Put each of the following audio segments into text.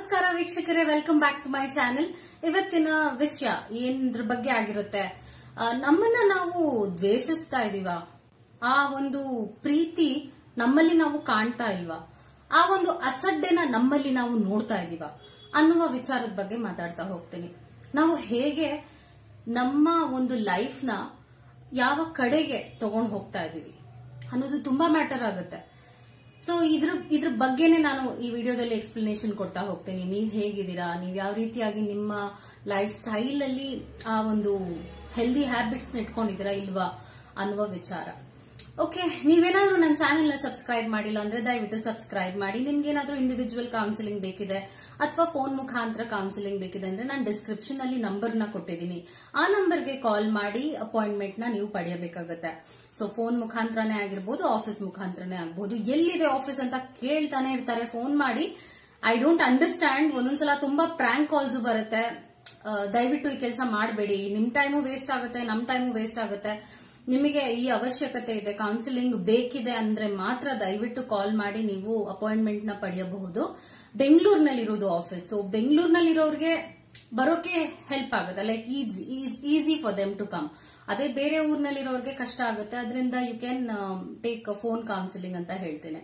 ನಮಸ್ಕಾರ ವೀಕ್ಷಕರೇ welcome back to my channel ಇವತ್ತಿನ ವಿಷಯ ಏನ್ರ ಬಗ್ಗೆ ಆಗಿರುತ್ತೆ ಆ, ನಮ್ಮನ್ನ ನಾವು ದ್ವೇಷಿಸ್ತಾ ಇದೀವ ಆ ಒಂದು ಪ್ರೀತಿ ನಮ್ಮಲ್ಲಿ ನಾವು ಕಾಣ್ತಾ ಇಲ್ವಾ ಆ ಒಂದು ಅಸಡ್ಡೆನ ನಮ್ಮಲ್ಲಿ ನಾವು ನೋಡ್ತಾ ಇದೀವ ಅನ್ನುವ ವಿಚಾರದ ಬಗ್ಗೆ ಮಾತಾಡ್ತಾ ಹೋಗ್ತೀನಿ ನಾವು ಹೇಗೆ ನಮ್ಮ ಒಂದು ಲೈಫ್ನ ಯಾವ ಕಡೆಗೆ ತಗೊಂಡು ಹೋಗ್ತಾ ಇದೀವಿ ಅನ್ನೋದು ತುಂಬಾ ಮ್ಯಾಟರ್ ಆಗುತ್ತೆ ಸೊ ಇದ್ರ ಇದ್ರ ಬಗ್ಗೆನೇ ನಾನು ಈ ವಿಡಿಯೋದಲ್ಲಿ ಎಕ್ಸ್ಪ್ಲನೇಷನ್ ಕೊಡ್ತಾ ಹೋಗ್ತೀನಿ ನೀವ್ ಹೇಗಿದ್ದೀರಾ ನೀವ್ ಯಾವ ರೀತಿಯಾಗಿ ನಿಮ್ಮ ಲೈಫ್ ಸ್ಟೈಲ್ ಅಲ್ಲಿ ಆ ಒಂದು ಹೆಲ್ದಿ ಹ್ಯಾಬಿಟ್ಸ್ ಇಟ್ಕೊಂಡಿದ್ದೀರಾ ಇಲ್ವಾ ಅನ್ನುವ ವಿಚಾರ ಓಕೆ ನೀವೇನಾದ್ರೂ ನನ್ನ ಚಾನೆಲ್ ನ ಸಬ್ಸ್ಕ್ರೈಬ್ ಮಾಡಿಲ್ಲ ಅಂದ್ರೆ ದಯವಿಟ್ಟು ಸಬ್ಸ್ಕ್ರೈಬ್ ಮಾಡಿ ನಿಮ್ಗೆ ಏನಾದ್ರೂ ಇಂಡಿವಿಜುವಲ್ ಕೌನ್ಸಿಲಿಂಗ್ ಬೇಕಿದೆ ಅಥವಾ ಫೋನ್ ಮುಖಾಂತರ ಕೌನ್ಸಿಲಿಂಗ್ ಬೇಕಿದೆ ಅಂದ್ರೆ ನಾನು ಡಿಸ್ಕ್ರಿಪ್ಷನ್ ಅಲ್ಲಿ ನಂಬರ್ ನ ಕೊಟ್ಟಿದ್ದೀನಿ ಆ ನಂಬರ್ಗೆ ಕಾಲ್ ಮಾಡಿ ಅಪಾಯಿಂಟ್ಮೆಂಟ್ ನ ನೀವು ಪಡೆಯಬೇಕಾಗತ್ತೆ ಸೊ ಫೋನ್ ಮುಖಾಂತರನೇ ಆಗಿರ್ಬೋದು ಆಫೀಸ್ ಮುಖಾಂತರನೇ ಆಗ್ಬಹುದು ಎಲ್ಲಿದೆ ಆಫೀಸ್ ಅಂತ ಕೇಳ್ತಾನೆ ಇರ್ತಾರೆ ಫೋನ್ ಮಾಡಿ ಐ ಡೋಂಟ್ ಅಂಡರ್ಸ್ಟ್ಯಾಂಡ್ ಒಂದೊಂದ್ಸಲ ತುಂಬಾ ಪ್ರ್ಯಾಂಕ್ ಕಾಲ್ಸ್ ಬರುತ್ತೆ ಆ, ದಯವಿಟ್ಟು ಈ ಕೆಲಸ ಮಾಡಬೇಡಿ ನಿಮ್ ಟೈಮು ವೇಸ್ಟ್ ಆಗುತ್ತೆ ನಮ್ ಟೈಮು ವೇಸ್ಟ್ ಆಗುತ್ತೆ ನಿಮಗೆ ಈ ಅವಶ್ಯಕತೆ ಇದೆ ಕೌನ್ಸಿಲಿಂಗ್ ಬೇಕಿದೆ ಅಂದ್ರೆ ಮಾತ್ರ ದಯವಿಟ್ಟು ಕಾಲ್ ಮಾಡಿ ನೀವು ಅಪಾಯಿಂಟ್ಮೆಂಟ್ ನ ಪಡೆಯಬಹುದು ಬೆಂಗಳೂರಿನಲ್ಲಿರೋದು ಆಫೀಸ್ ಸೊ ಬೆಂಗಳೂರಿನಲ್ಲಿರೋರಿಗೆ ಬರೋಕೆ ಹೆಲ್ಪ್ ಆಗುತ್ತೆ like easy for them to come ಅದೇ ಬೇರೆ ಊರಿನಲ್ಲಿರೋರಿಗೆ ಕಷ್ಟ ಆಗುತ್ತೆ ಅದರಿಂದ you can take phone counselling ಅಂತ ಹೇಳ್ತೇನೆ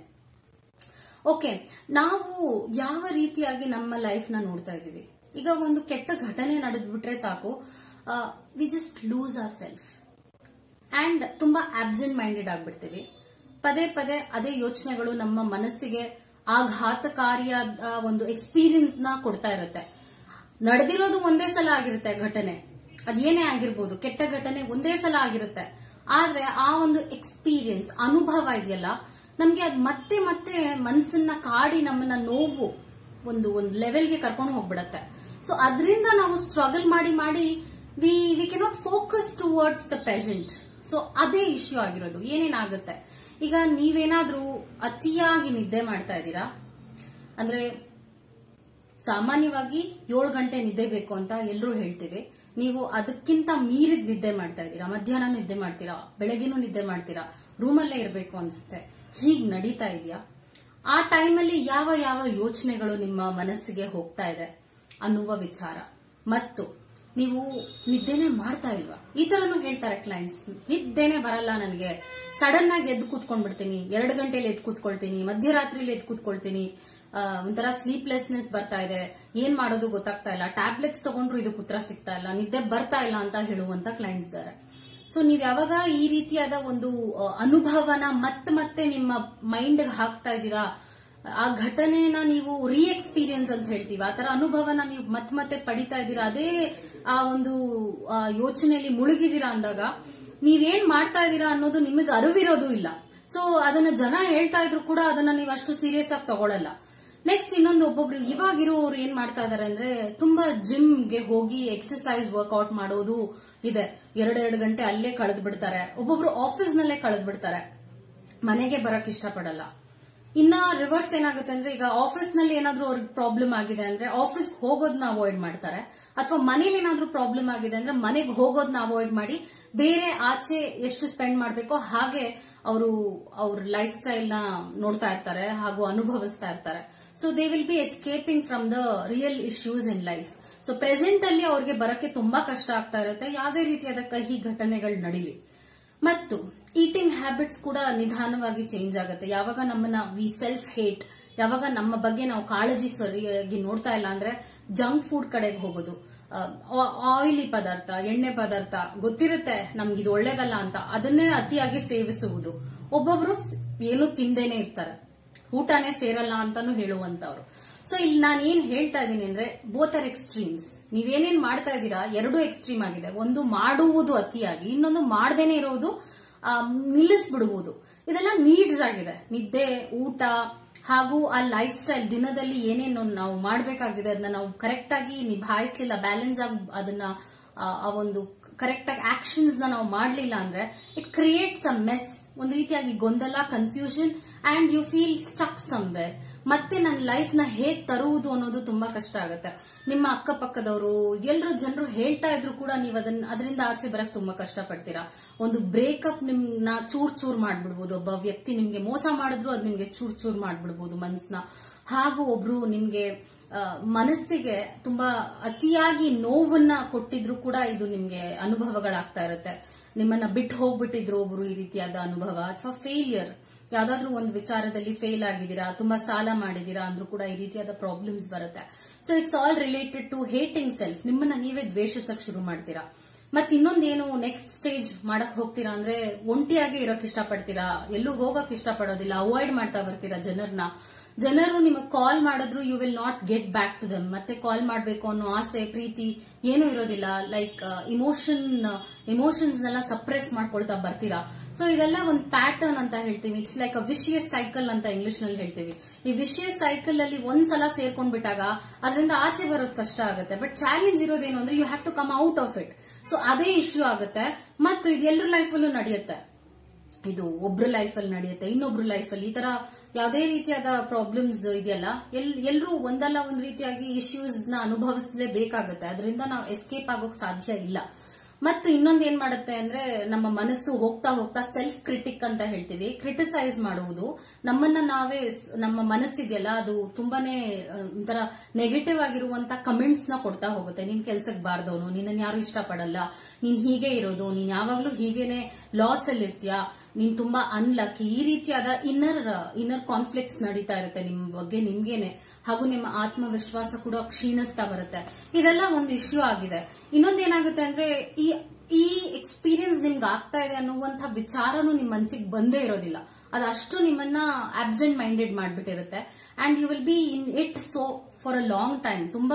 ಓಕೆ ನಾವು ಯಾವ ರೀತಿಯಾಗಿ ನಮ್ಮ ಲೈಫ್ ನ ನೋಡ್ತಾ ಇದೀವಿ ಈಗ ಒಂದು ಕೆಟ್ಟ ಘಟನೆ ನಡೆದ್ಬಿಟ್ರೆ ಸಾಕು we just lose our self and ತುಂಬಾ ಆಬ್ಸೆಂಟ್ ಮೈಂಡೆಡ್ ಆಗ್ಬಿಡ್ತೀವಿ ಪದೇ ಪದೇ ಅದೇ ಯೋಚನೆಗಳು ನಮ್ಮ ಮನಸ್ಸಿಗೆ ಆಘಾತಕಾರಿಯಾದ ಒಂದು ಎಕ್ಸ್ಪೀರಿಯನ್ಸ್ ನ ಕೊಡ್ತಾ ಇರುತ್ತೆ ನಡೆದಿರೋದು ಒಂದೇ ಸಲ ಆಗಿರುತ್ತೆ ಘಟನೆ ಅದೇನೇ ಆಗಿರ್ಬೋದು ಕೆಟ್ಟ ಘಟನೆ ಒಂದೇ ಸಲ ಆಗಿರುತ್ತೆ ಆದ್ರೆ ಆ ಒಂದು ಎಕ್ಸ್ಪೀರಿಯನ್ಸ್ ಅನುಭವ ಇದೆಯಲ್ಲ ನಮ್ಗೆ ಅದ್ ಮತ್ತೆ ಮತ್ತೆ ಮನಸ್ಸನ್ನ ಕಾಡಿ ನಮ್ಮನ್ನ ನೋವು ಒಂದು ಒಂದು ಲೆವೆಲ್ಗೆ ಕರ್ಕೊಂಡು ಹೋಗ್ಬಿಡತ್ತೆ ಸೊ ಅದರಿಂದ ನಾವು ಸ್ಟ್ರಗಲ್ ಮಾಡಿ ಮಾಡಿ we we cannot focus towards the present so ಅದೇ ಇಶ್ಯೂ ಆಗಿರೋದು ಏನೇನಾಗುತ್ತೆ ಈಗ ನೀವೇನಾದ್ರೂ ಅತಿಯಾಗಿ ನಿದ್ದೆ ಮಾಡ್ತಾ ಇದ್ದೀರಾ ಅಂದ್ರೆ ಸಾಮಾನ್ಯವಾಗಿ ಏಳು ಗಂಟೆ ನಿದ್ದೆ ಬೇಕು ಅಂತ ಎಲ್ಲರೂ ಹೇಳ್ತೀವಿ ನೀವು ಅದಕ್ಕಿಂತ ಮೀರಿದ ನಿದ್ದೆ ಮಾಡ್ತಾ ಇದ್ದೀರಾ ಮಧ್ಯಾಹ್ನ ನಿದ್ದೆ ಮಾಡ್ತೀರಾ ಬೆಳಗ್ಗೆನೂ ನಿದ್ದೆ ಮಾಡ್ತೀರಾ ರೂಮಲ್ಲೇ ಇರಬೇಕು ಅನ್ಸುತ್ತೆ ಹೀಗ್ ನಡೀತಾ ಇದೆಯಾ ಆ ಟೈಮಲ್ಲಿ ಯಾವ ಯಾವ ಯೋಚನೆಗಳು ನಿಮ್ಮ ಮನಸ್ಸಿಗೆ ಹೋಗ್ತಾ ಇದೆ ಅನ್ನುವ ವಿಚಾರ ಮತ್ತು ನೀವು ನಿದ್ದೆನೆ ಮಾಡ್ತಾ ಇಲ್ವಾ ಈ ತರನು ಹೇಳ್ತಾರೆ ಕ್ಲೈಂಟ್ಸ್ ನಿದ್ದೆನೆ ಬರಲ್ಲ ನನಗೆ ಸಡನ್ ಆಗಿ ಎದ್ದು ಕೂತ್ಕೊಂಡ್ಬಿಡ್ತೀನಿ ಎರಡು ಗಂಟೆಲಿ ಎದ್ದು ಕೂತ್ಕೊಳ್ತೀನಿ ಮಧ್ಯರಾತ್ರಿಲಿ ಎದ್ದು ಕೂತ್ಕೊಳ್ತೀನಿ ಆ, ಒಂಥರ ಸ್ಲೀಪ್ಲೆಸ್ನೆಸ್ ಬರ್ತಾ ಇದೆ ಏನ್ ಮಾಡೋದು ಗೊತ್ತಾಗ್ತಾ ಇಲ್ಲ ಟ್ಯಾಬ್ಲೆಟ್ಸ್ ತಗೊಂಡ್ರು ಇದಕ್ಕೆ ಉತ್ತರ ಸಿಗ್ತಾ ಇಲ್ಲ ನಿದ್ದೆ ಬರ್ತಾ ಇಲ್ಲ ಅಂತ ಹೇಳುವಂತ ಕ್ಲೈಂಟ್ಸ್ ಇದ್ದಾರೆ ಸೊ ನೀವ್ ಯಾವಾಗ ಈ ರೀತಿಯಾದ ಒಂದು ಆ, ಅನುಭವನ ಮತ್ತೆ ಮತ್ತೆ ನಿಮ್ಮ ಮೈಂಡ್ ಹಾಕ್ತಾ ಇದ್ದೀರಾ ಆ ಘಟನೆನ ನೀವು ರೀ ಎಕ್ಸ್ಪೀರಿಯನ್ಸ್ ಅಂತ ಹೇಳ್ತೀವಿ ಆ ತರ ಅನುಭವನ ನೀವು ಮತ್ತೆ ಮತ್ತೆ ಪಡಿತಾ ಇದ್ದೀರಾ ಅದೇ ಆ ಒಂದು ಆ, ಯೋಚನೆಯಲ್ಲಿ ಮುಳುಗಿದೀರಾ ಅಂದಾಗ ನೀವೇನ್ ಮಾಡ್ತಾ ಇದ್ದೀರಾ ಅನ್ನೋದು ನಿಮಗೆ ಅರಿವಿರೋದು ಇಲ್ಲ ಸೊ ಅದನ್ನ ಜನ ಹೇಳ್ತಾ ಇದ್ರು ಕೂಡ ಅದನ್ನ ನೀವು ಅಷ್ಟು ಸೀರಿಯಸ್ ಆಗಿ ತಗೊಳಲ್ಲ ನೆಕ್ಸ್ಟ್ ಇನ್ನೊಂದು ಒಬ್ಬೊಬ್ರು ಇವಾಗಿರುವವರು ಏನ್ ಮಾಡ್ತಾ ಇದಾರೆ ಅಂದ್ರೆ ತುಂಬಾ ಜಿಮ್ಗೆ ಹೋಗಿ ಎಕ್ಸರ್ಸೈಸ್ ವರ್ಕೌಟ್ ಮಾಡೋದು ಇದೆ ಎರಡೆರಡು ಗಂಟೆ ಅಲ್ಲೇ ಕಳೆದು ಬಿಡ್ತಾರೆ ಒಬ್ಬೊಬ್ರು ಆಫೀಸ್ ನಲ್ಲೇ ಕಳೆದು ಬಿಡ್ತಾರೆ ಮನೆಗೆ ಬರಕ್ ಇಷ್ಟಪಡಲ್ಲ ಇನ್ನ ರಿವರ್ಸ್ ಏನಾಗುತ್ತೆ ಅಂದ್ರೆ ಈಗ ಆಫೀಸ್ ನಲ್ಲಿ ಏನಾದ್ರೂ ಅವ್ರಿಗೆ ಪ್ರಾಬ್ಲಮ್ ಆಗಿದೆ ಅಂದ್ರೆ ಆಫೀಸ್ ಹೋಗೋದನ್ನ ಅವಾಯ್ಡ್ ಮಾಡ್ತಾರೆ ಅಥವಾ ಮನೇಲಿ ಏನಾದ್ರೂ ಪ್ರಾಬ್ಲಮ್ ಆಗಿದೆ ಅಂದ್ರೆ ಮನೆಗೆ ಹೋಗೋದನ್ನ ಅವಾಯ್ಡ್ ಮಾಡಿ ಬೇರೆ ಆಚೆ ಎಷ್ಟು ಸ್ಪೆಂಡ್ ಮಾಡ್ಬೇಕೋ ಹಾಗೆ ಅವರು ಅವ್ರ ಲೈಫ್ ಸ್ಟೈಲ್ ನ ನೋಡ್ತಾ ಇರ್ತಾರೆ ಹಾಗೂ ಅನುಭವಿಸ್ತಾ ಇರ್ತಾರೆ so they will be escaping from the real issues in life so present ಅಲ್ಲಿ ಅವ್ರಿಗೆ ಬರಕ್ಕೆ ತುಂಬಾ ಕಷ್ಟ ಆಗ್ತಾ ಇರುತ್ತೆ ಯಾವುದೇ ರೀತಿಯಾದ ಕಹಿ ಘಟನೆಗಳು ನಡೀಲಿ ಮತ್ತು ಈಟಿಂಗ್ ಹ್ಯಾಬಿಟ್ಸ್ ಕೂಡ ನಿಧಾನವಾಗಿ ಚೇಂಜ್ ಆಗುತ್ತೆ ಯಾವಾಗ ನಮ್ಮನ್ನ ವಿ ಸೆಲ್ಫ್ ಹೇಟ್ ಯಾವಾಗ ನಮ್ಮ ಬಗ್ಗೆ ನಾವು ಕಾಳಜಿ ಸರಿಯಾಗಿ ನೋಡ್ತಾ ಇಲ್ಲ ಅಂದ್ರೆ ಜಂಕ್ ಫುಡ್ ಕಡೆಗೆ ಹೋಗೋದು ಆಯಿಲಿ ಪದಾರ್ಥ ಎಣ್ಣೆ ಪದಾರ್ಥ ಗೊತ್ತಿರುತ್ತೆ ನಮ್ಗೆ ಇದು ಒಳ್ಳೇದಲ್ಲ ಅಂತ ಅದನ್ನೇ ಅತಿಯಾಗಿ ಸೇವಿಸುವುದು ಒಬ್ಬೊಬ್ರು ಸ್- ಏನು ತಿಂದೇನೆ ಇರ್ತಾರೆ ಊಟನೇ ಸೇರಲ್ಲ ಅಂತಾನು ಹೇಳುವಂತವ್ರು ಸೊ ಇಲ್ಲಿ ನಾನು ಏನ್ ಹೇಳ್ತಾ ಇದ್ದೀನಿ ಅಂದ್ರೆ ಬೋತ್ ಆರ್ ಎಕ್ಸ್ಟ್ರೀಮ್ಸ್ ನೀವೇನೇನ್ ಮಾಡ್ತಾ ಇದ್ದೀರಾ ಎರಡು ಎಕ್ಸ್ಟ್ರೀಮ್ ಆಗಿದೆ ಒಂದು ಮಾಡುವುದು ಅತಿಯಾಗಿ ಇನ್ನೊಂದು ಮಾಡದೇನೆ ಇರೋದು ಆ, ನಿಲ್ಲಿಸ್ಬಿಡುವುದು ಇದೆಲ್ಲ ನೀಡ್ಸ್ ಆಗಿದೆ ನಿದ್ದೆ ಊಟ ಹಾಗೂ ಆ ಲೈಫ್ ಸ್ಟೈಲ್ ದಿನದಲ್ಲಿ ಏನೇನು ನಾವು ಮಾಡಬೇಕಾಗಿದೆ ಅದನ್ನ ನಾವು ಕರೆಕ್ಟ್ ಆಗಿ ನಿಭಾಯಿಸ್ಲಿಲ್ಲ ಬ್ಯಾಲೆನ್ಸ್ ಆಗಿ ಅದನ್ನ ಆ, ಆ ಒಂದು ಕರೆಕ್ಟ್ ಆಗಿ ಆಕ್ಷನ್ಸ್ ನ ನಾವು ಮಾಡ್ಲಿಲ್ಲ ಅಂದ್ರೆ ಇಟ್ ಕ್ರಿಯೇಟ್ಸ್ ಅ ಮೆಸ್ ಒಂದು ರೀತಿಯಾಗಿ ಗೊಂದಲ confusion and you feel stuck somewhere ಮತ್ತೆ ನನ್ನ ಲೈಫ್ ನ ಹೇಗ್ ತರುವುದು ಅನ್ನೋದು ತುಂಬಾ ಕಷ್ಟ ಆಗುತ್ತೆ ನಿಮ್ಮ ಅಕ್ಕಪಕ್ಕದವರು ಎಲ್ಲರೂ ಜನರು ಹೇಳ್ತಾ ಇದ್ರು ಕೂಡ ನೀವು ಅದನ್ನ ಅದರಿಂದ ಆಚೆ ಬರಕ್ ತುಂಬಾ ಕಷ್ಟ ಪಡ್ತೀರಾ ಒಂದು ಬ್ರೇಕಪ್ ನಿಮ್ನ ಚೂರ್ ಚೂರ್ ಮಾಡ್ಬಿಡ್ಬೋದು ಒಬ್ಬ ವ್ಯಕ್ತಿ ನಿಮ್ಗೆ ಮೋಸ ಮಾಡಿದ್ರು ಅದ್ ನಿಮ್ಗೆ ಚೂರ್ ಚೂರ್ ಮಾಡ್ಬಿಡ್ಬೋದು ಮನ್ಸ್ನ ಹಾಗೂ ಒಬ್ರು ನಿಮ್ಗೆ ಆ, ಮನಸ್ಸಿಗೆ ತುಂಬಾ ಅತಿಯಾಗಿ ನೋವನ್ನ ಕೊಟ್ಟಿದ್ರು ಕೂಡ ಇದು ನಿಮ್ಗೆ ಅನುಭವಗಳಾಗ್ತಾ ಇರುತ್ತೆ ನಿಮ್ಮನ್ನ ಬಿಟ್ಟು ಹೋಗ್ಬಿಟ್ಟಿದ್ರು ಒಬ್ರು ಈ ರೀತಿಯಾದ ಅನುಭವ ಅಥವಾ ಫೇಲಿಯರ್ ಯಾವ್ದಾದ್ರು ಒಂದು ವಿಚಾರದಲ್ಲಿ ಫೇಲ್ ಆಗಿದ್ದೀರಾ ತುಂಬಾ ಸಾಲ ಮಾಡಿದೀರಾ ಅಂದ್ರೂ ಕೂಡ ಈ ರೀತಿಯಾದ ಪ್ರಾಬ್ಲಮ್ಸ್ ಬರುತ್ತೆ so it's all related to hating self ನಿಮ್ಮನ್ನ ನೀವೇ ದ್ವೇಷಿಸಕ್ ಶುರು ಮಾಡ್ತೀರಾ ಮತ್ ಇನ್ನೊಂದೇನು ನೆಕ್ಸ್ಟ್ ಸ್ಟೇಜ್ ಮಾಡಕ್ ಹೋಗ್ತೀರಾ ಅಂದ್ರೆ ಒಂಟಿಯಾಗಿ ಇರೋಕ್ ಇಷ್ಟಪಡ್ತೀರಾ ಎಲ್ಲೂ ಹೋಗಕ್ ಇಷ್ಟಪಡೋದಿಲ್ಲ ಅವಾಯ್ಡ್ ಮಾಡ್ತಾ ಬರ್ತೀರಾ ಜನರನ್ನ ಜನರು ನಿಮಗೆ ಕಾಲ್ ಮಾಡಿದ್ರು you will not get back to them ಮತ್ತೆ ಕಾಲ್ ಮಾಡಬೇಕು ಅನ್ನೋ ಆಸೆ ಪ್ರೀತಿ ಏನೂ ಇರೋದಿಲ್ಲ ಲೈಕ್ ಇಮೋಷನ್ ಇಮೋಷನ್ಸ್ ನೆಲ್ಲ ಸಪ್ರೆಸ್ ಮಾಡ್ಕೊಳ್ತಾ ಬರ್ತೀರಾ ಸೊ ಇದೆಲ್ಲ ಒಂದು ಪ್ಯಾಟರ್ನ್ ಅಂತ ಹೇಳ್ತೀವಿ it's like a vicious cycle ಅಂತ ಇಂಗ್ಲಿಷ್ ನಲ್ಲಿ ಹೇಳ್ತೀವಿ ಈ ವಿಶಿಯಸ್ ಸೈಕಲ್ ಅಲ್ಲಿ ಒಂದ್ಸಲ ಸೇರ್ಕೊಂಡ್ಬಿಟ್ಟಾಗ ಅದರಿಂದ ಆಚೆ ಬರೋದು ಕಷ್ಟ ಆಗುತ್ತೆ ಬಟ್ ಚಾಲೆಂಜ್ ಇರೋದೇನು ಅಂದ್ರೆ you have to come out of it so ಅದೇ ಇಶ್ಯೂ ಆಗುತ್ತೆ ಮತ್ತು ಇದು ಎಲ್ಲರ ಲೈಫಲ್ಲೂ ನಡೆಯುತ್ತೆ ಇದು ಒಬ್ರ ಲೈಫ್ ಅಲ್ಲಿ ನಡೆಯುತ್ತೆ ಇನ್ನೊಬ್ರ ಲೈಫ್ ಅಲ್ಲಿ ಈ ತರ ಯಾವುದೇ ರೀತಿಯಾದ ಪ್ರಾಬ್ಲಮ್ಸ್ ಇದೆಯಲ್ಲ ಎಲ್ ಎಲ್ಲರೂ ಒಂದಲ್ಲ ಒಂದ್ ರೀತಿಯಾಗಿ ಇಶ್ಯೂಸ್ ನ ಅನುಭವಿಸಲೇಬೇಕಾಗುತ್ತೆ ಅದರಿಂದ ನಾವು ಎಸ್ಕೇಪ್ ಆಗೋಕ್ ಸಾಧ್ಯ ಇಲ್ಲ ಮತ್ತು ಇನ್ನೊಂದ್ ಏನ್ ಮಾಡುತ್ತೆ ಅಂದ್ರೆ ನಮ್ಮ ಮನಸ್ಸು ಹೋಗ್ತಾ ಹೋಗ್ತಾ ಸೆಲ್ಫ್ ಕ್ರಿಟಿಕ್ ಅಂತ ಹೇಳ್ತೀವಿ ಕ್ರಿಟಿಸೈಸ್ ಮಾಡುವುದು ನಮ್ಮನ್ನ ನಾವೇ ಸ್- ನಮ್ಮ ಮನಸ್ಸಿದೆಯಲ್ಲ ಅದು ತುಂಬಾನೇ ಆ, ಒಂಥರ ನೆಗೆಟಿವ್ ಆಗಿರುವಂತ ಕಮೆಂಟ್ಸ್ ನ ಕೊಡ್ತಾ ಹೋಗುತ್ತೆ ನೀನ್ ಕೆಲ್ಸಕ್ಕೆ ಬಾರ್ದವನು ನಿನ್ನ ಯಾರು ಇಷ್ಟಪಡಲ್ಲ ನೀನ್ ಹೀಗೆ ಇರೋದು ನೀನ್ ಯಾವಾಗ್ಲೂ ಹೀಗೇನೆ ಲಾಸ್ ಅಲ್ಲಿ ಇರ್ತೀಯ ನೀನ್ ತುಂಬಾ ಅನ್ಲಕ್ಕಿ ಈ ರೀತಿಯಾದ ಇನ್ನರ್ ಇನ್ನರ್ ಕಾನ್ಫ್ಲಿಕ್ಟ್ಸ್ ನಡೀತಾ ಇರುತ್ತೆ ನಿಮ್ ಬಗ್ಗೆ ನಿಮ್ಗೇನೆ ಹಾಗೂ ನಿಮ್ಮ ಆತ್ಮವಿಶ್ವಾಸ ಕೂಡ ಕ್ಷೀಣಿಸ್ತಾ ಬರುತ್ತೆ ಇದೆಲ್ಲ ಒಂದು ಇಶ್ಯೂ ಆಗಿದೆ ಇನ್ನೊಂದೇನಾಗುತ್ತೆ ಅಂದ್ರೆ ಈ ಈ ಎಕ್ಸ್ಪೀರಿಯನ್ಸ್ ನಿಮ್ಗೆ ಆಗ್ತಾ ಇದೆ ಅನ್ನುವಂಥ ವಿಚಾರನೂ ನಿಮ್ ಮನ್ಸಿಗೆ ಬಂದೇ ಇರೋದಿಲ್ಲ ಅದು ಅಷ್ಟು ನಿಮ್ಮನ್ನ ಆಬ್ಸೆಂಟ್ ಮೈಂಡೆಡ್ ಮಾಡ್ಬಿಟ್ಟಿರುತ್ತೆ and you will be in it so for a long time ತುಂಬಾ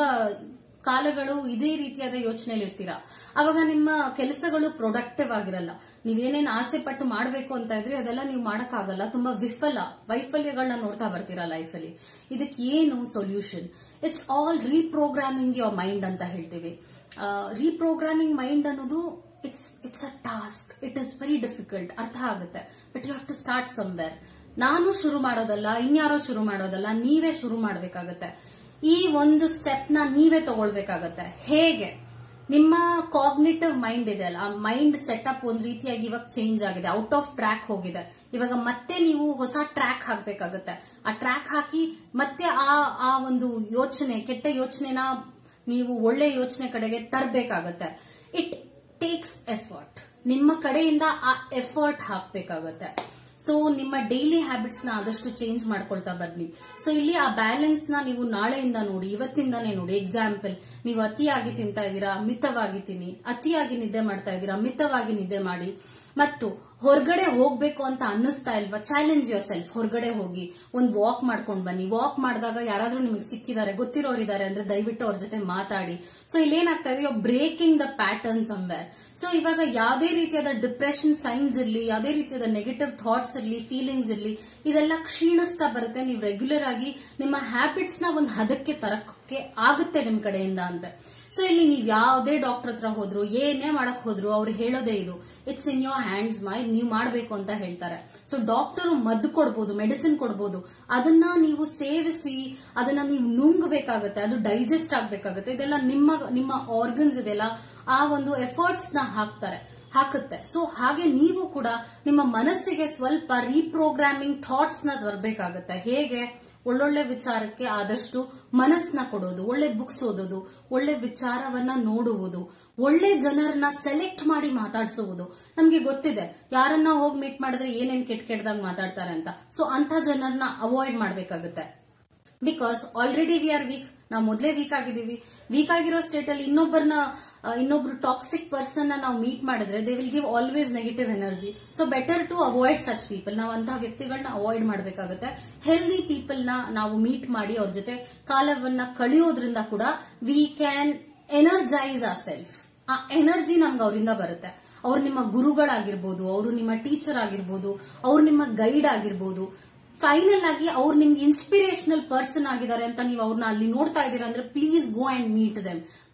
ಕಾಲಗಳು ಇದೇ ರೀತಿಯಾದ ಯೋಚನೆಯಲ್ಲಿ ಇರ್ತೀರಾ ಅವಾಗ ನಿಮ್ಮ ಕೆಲಸಗಳು ಪ್ರೊಡಕ್ಟಿವ್ ಆಗಿರಲ್ಲ ನೀವೇನೇನ್ ಆಸೆ ಪಟ್ಟು ಮಾಡಬೇಕು ಅಂತ ಇದ್ರೆ ಅದೆಲ್ಲ ನೀವು ಮಾಡಕ್ಕಾಗಲ್ಲ ತುಂಬಾ ವಿಫಲ ವೈಫಲ್ಯಗಳನ್ನ ನೋಡ್ತಾ ಬರ್ತೀರಾ ಲೈಫಲ್ಲಿ ಇದಕ್ಕೆ ಏನು solution it's all reprogramming your mind ಅಂತ ಹೇಳ್ತೀವಿ ರೀಪ್ರೋಗ್ರಾಮಿಂಗ್ ಮೈಂಡ್ ಅನ್ನೋದು it's it's a task it is very difficult ಅರ್ಥ ಆಗುತ್ತೆ but you have to start somewhere ನಾನು ಶುರು ಮಾಡೋದಲ್ಲ ಇನ್ಯಾರೋ ಶುರು ಮಾಡೋದಲ್ಲ ನೀವೇ ಶುರು ಮಾಡಬೇಕಾಗತ್ತೆ ಈ ಒಂದು ಸ್ಟೆಪ್ ನ ನೀವೇ ತಗೊಳ್ಬೇಕಾಗತ್ತೆ ಹೇಗೆ ನಿಮ್ಮ ಕಾಗ್ನಿಟಿವ್ ಮೈಂಡ್ ಇದೆ ಅಲ್ಲ ಆ ಮೈಂಡ್ ಸೆಟಪ್ ಒಂದ್ ರೀತಿಯಾಗಿ ಇವಾಗ ಚೇಂಜ್ ಆಗಿದೆ ಔಟ್ ಆಫ್ ಟ್ರ್ಯಾಕ್ ಹೋಗಿದೆ ಇವಾಗ ಮತ್ತೆ ನೀವು ಹೊಸ ಟ್ರ್ಯಾಕ್ ಹಾಕ್ಬೇಕಾಗತ್ತೆ ಆ ಟ್ರ್ಯಾಕ್ ಹಾಕಿ ಮತ್ತೆ ಆ ಆ ಒಂದು ಯೋಚನೆ ಕೆಟ್ಟ ಯೋಚನೆನ ನೀವು ಒಳ್ಳೆ ಯೋಚನೆ ಕಡೆಗೆ ತರಬೇಕಾಗತ್ತೆ ಇಟ್ ಟೇಕ್ಸ್ ಎಫರ್ಟ್ ನಿಮ್ಮ ಕಡೆಯಿಂದ ಆ ಎಫರ್ಟ್ ಹಾಕ್ಬೇಕಾಗತ್ತೆ ಸೊ ನಿಮ್ಮ ಡೈಲಿ ಹ್ಯಾಬಿಟ್ಸ್ ನ ಆದಷ್ಟು ಚೇಂಜ್ ಮಾಡ್ಕೊಳ್ತಾ ಬನ್ನಿ ಸೊ ಇಲ್ಲಿ ಆ ಬ್ಯಾಲೆನ್ಸ್ ನ ನೀವು ನಾಳೆಯಿಂದ ನೋಡಿ ಇವತ್ತಿಂದಾನೇ ನೋಡಿ ಎಕ್ಸಾಂಪಲ್ ನೀವು ಅತಿಯಾಗಿ ತಿಂತಾ ಇದ್ದೀರಾ ಮಿತವಾಗಿ ತಿನ್ನಿ ಅತಿಯಾಗಿ ನಿದ್ದೆ ಮಾಡ್ತಾ ಇದ್ದೀರಾ ಮಿತವಾಗಿ ನಿದ್ದೆ ಮಾಡಿ ಮತ್ತು ಹೊರಗಡೆ ಹೋಗ್ಬೇಕು ಅಂತ ಅನ್ನಿಸ್ತಾ ಇಲ್ವಾ ಚಾಲೆಂಜ್ ಯೋರ್ ಸೆಲ್ಫ್ ಹೊರಗಡೆ ಹೋಗಿ ಒಂದು ವಾಕ್ ಮಾಡ್ಕೊಂಡ್ ಬನ್ನಿ ವಾಕ್ ಮಾಡಿದಾಗ ಯಾರಾದ್ರೂ ನಿಮಗೆ ಸಿಕ್ಕಿದ್ದಾರೆ ಗೊತ್ತಿರೋರಿದ್ದಾರೆ ಅಂದ್ರೆ ದಯವಿಟ್ಟು ಅವ್ರ ಜೊತೆ ಮಾತಾಡಿ ಸೊ ಇಲ್ಲೇನಾಗ್ತಾ ಇದೆ ಬ್ರೇಕಿಂಗ್ ದ ಪ್ಯಾಟರ್ನ್ಸ್ ಅಂಬರ್ ಸೊ ಇವಾಗ ಯಾವುದೇ ರೀತಿಯಾದ ಡಿಪ್ರೆಷನ್ ಸೈನ್ಸ್ ಇರ್ಲಿ ಯಾವುದೇ ರೀತಿಯಾದ ನೆಗೆಟಿವ್ ಥಾಟ್ಸ್ ಇರ್ಲಿ ಫೀಲಿಂಗ್ಸ್ ಇರ್ಲಿ ಇದೆಲ್ಲ ಕ್ಷೀಣಿಸ್ತಾ ಬರುತ್ತೆ ನೀವು ರೆಗ್ಯುಲರ್ ಆಗಿ ನಿಮ್ಮ ಹ್ಯಾಬಿಟ್ಸ್ ನ ಒಂದು ಹದಕ್ಕೆ ತರಕ್ಕೆ ಆಗುತ್ತೆ ನಿಮ್ ಕಡೆಯಿಂದ ಅಂದ್ರೆ ಸೊ ಇಲ್ಲಿ ನೀವು ಯಾವುದೇ ಡಾಕ್ಟರ್ ಹತ್ರ ಹೋದ್ರು ಏನೇ ಮಾಡಕ್ ಹೋದ್ರು ಅವ್ರು ಹೇಳೋದೇ ಇದು it's in your hands my ನೀವು ಮಾಡಬೇಕು ಅಂತ ಹೇಳ್ತಾರೆ ಸೊ ಡಾಕ್ಟರ್ ಮದ್ದು ಕೊಡ್ಬೋದು ಮೆಡಿಸಿನ್ ಕೊಡ್ಬೋದು ಅದನ್ನ ನೀವು ಸೇವಿಸಿ ಅದನ್ನ ನೀವು ನುಂಗಬೇಕಾಗತ್ತೆ ಅದು ಡೈಜೆಸ್ಟ್ ಆಗ್ಬೇಕಾಗತ್ತೆ ಇದೆಲ್ಲ ನಿಮ್ಮ ನಿಮ್ಮ ಆರ್ಗನ್ಸ್ ಇದೆಲ್ಲ ಆ ಒಂದು ಎಫರ್ಟ್ಸ್ ನ ಹಾಕ್ತಾರೆ ಹಾಕುತ್ತೆ ಸೊ ಹಾಗೆ ನೀವು ಕೂಡ ನಿಮ್ಮ ಮನಸ್ಸಿಗೆ ಸ್ವಲ್ಪ ರೀಪ್ರೋಗ್ರಾಮಿಂಗ್ ಥಾಟ್ಸ್ ನ ತರಬೇಕಾಗತ್ತೆ ಹೇಗೆ ಒಳ್ಳೊಳ್ಳೆ ವಿಚಾರಕ್ಕೆ ಆದಷ್ಟು ಮನಸ್ಸನ್ನ ಕೊಡೋದು ಒಳ್ಳೆ ಬುಕ್ಸ್ ಓದೋದು ಒಳ್ಳೆ ವಿಚಾರವನ್ನ ನೋಡುವುದು ಒಳ್ಳೆ ಜನರನ್ನ ಸೆಲೆಕ್ಟ್ ಮಾಡಿ ಮಾತಾಡಿಸುವುದು ನಮ್ಗೆ ಗೊತ್ತಿದೆ ಯಾರನ್ನ ಹೋಗಿ ಮೀಟ್ ಮಾಡಿದ್ರೆ ಏನೇನ್ ಕೆಟ್ಟ ಕೆಟ್ಟದಾಗ ಮಾತಾಡ್ತಾರೆ ಅಂತ ಸೊ ಅಂತ ಜನರನ್ನ ಅವಾಯ್ಡ್ ಮಾಡ್ಬೇಕಾಗುತ್ತೆ because already we are weak ನಾವು ಮೊದಲೇ ವೀಕ್ ಆಗಿದ್ದೀವಿ ವೀಕ್ ಆಗಿರೋ ಸ್ಟೇಟ್ ಅಲ್ಲಿ ಇನ್ನೊಬ್ಬರನ್ನ ಇನ್ನೊಬ್ರು ಟಾಕ್ಸಿಕ್ ಪರ್ಸನ್ ನಾವು ಮೀಟ್ ಮಾಡಿದ್ರೆ they will give always negative energy so better to avoid such people ನಾವು ಅಂತಹ ವ್ಯಕ್ತಿಗಳನ್ನ ಅವಾಯ್ಡ್ ಮಾಡಬೇಕಾಗುತ್ತೆ ಹೆಲ್ದಿ ಪೀಪಲ್ ನ ನಾವು ಮೀಟ್ ಮಾಡಿ ಅವ್ರ ಜೊತೆ ಕಾಲವನ್ನ ಕಳೆಯೋದ್ರಿಂದ ಕೂಡ we can energise our self ಆ ಎನರ್ಜಿ ನಮ್ಗೆ ಅವರಿಂದ ಬರುತ್ತೆ ಅವ್ರು ನಿಮ್ಮ ಗುರುಗಳಾಗಿರ್ಬೋದು ಅವರು ನಿಮ್ಮ ಟೀಚರ್ ಆಗಿರ್ಬೋದು ಅವ್ರು ನಿಮ್ಮ ಗೈಡ್ ಆಗಿರ್ಬೋದು ಫೈನಲ್ ಆಗಿ ಅವ್ರು ನಿಮ್ಗೆ ಇನ್ಸ್ಪಿರೇಷನಲ್ ಪರ್ಸನ್ ಆಗಿದ್ದಾರೆ ಅಂತ ನೀವು ಅವ್ರನ್ನ ಅಲ್ಲಿ ನೋಡ್ತಾ ಇದ್ದೀರಾ ಅಂದ್ರೆ please go and meet them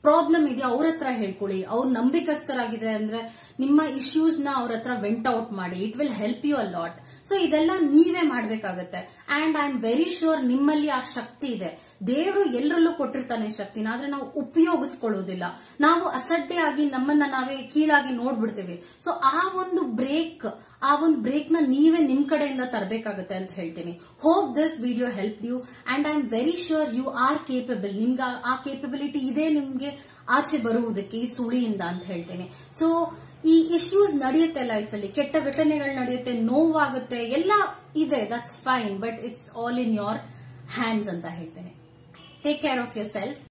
problem ಇದೆಯಾ ಅವ್ರ ಹತ್ರ ಹೇಳ್ಕೊಳ್ಳಿ ಅವ್ರು ನಂಬಿಕಸ್ಥರಾಗಿದೆ ಅಂದ್ರೆ ನಿಮ್ಮ ಇಶ್ಯೂಸ್ ನ ಅವ್ರ ಹತ್ರ ವೆಂಟ್ ಔಟ್ ಮಾಡಿ it will help you a lot so ಇದೆಲ್ಲ ನೀವೇ ಮಾಡ್ಬೇಕಾಗತ್ತೆ and I am very sure ನಿಮ್ಮಲ್ಲಿ ಆ ಶಕ್ತಿ ಇದೆ ದೇವರು ಎಲ್ಲರಲ್ಲೂ ಕೊಟ್ಟಿರ್ತಾನೆ ಶಕ್ತಿನ ಆದ್ರೆ ನಾವು ಉಪಯೋಗಿಸ್ಕೊಳ್ಳೋದಿಲ್ಲ ನಾವು ಅಸಡ್ಡೆ ಆಗಿ ನಮ್ಮನ್ನ ನಾವೇ ಕೀಳಾಗಿ ನೋಡ್ಬಿಡ್ತೀವಿ ಸೊ ಆ ಒಂದು ಬ್ರೇಕ್ ಆ ಒಂದು ಬ್ರೇಕ್ ನ ನೀವೇ ನಿಮ್ ಕಡೆಯಿಂದ ತರಬೇಕಾಗುತ್ತೆ ಅಂತ ಹೇಳ್ತೀನಿ hope this video help you and I am very sure you are capable ನಿಮ್ಗೆ ಆ- ಆ ಕೇಪಬಿಲಿಟಿ ಇದೆ ನಿಮ್ಗೆ ಆಚೆ ಬರುವುದಕ್ಕೆ ಈ ಸುಳಿಯಿಂದ ಅಂತ ಹೇಳ್ತೀನಿ ಸೊ ಈ ಇಶ್ಯೂಸ್ ನಡೆಯುತ್ತೆ ಲೈಫಲ್ಲಿ ಕೆಟ್ಟ ಘಟನೆಗಳು ನಡೆಯುತ್ತೆ ನೋವಾಗುತ್ತೆ ಎಲ್ಲ ಇದೆ that's fine but it's all in your hands ಅಂತ ಹೇಳ್ತೇನೆ take care of your self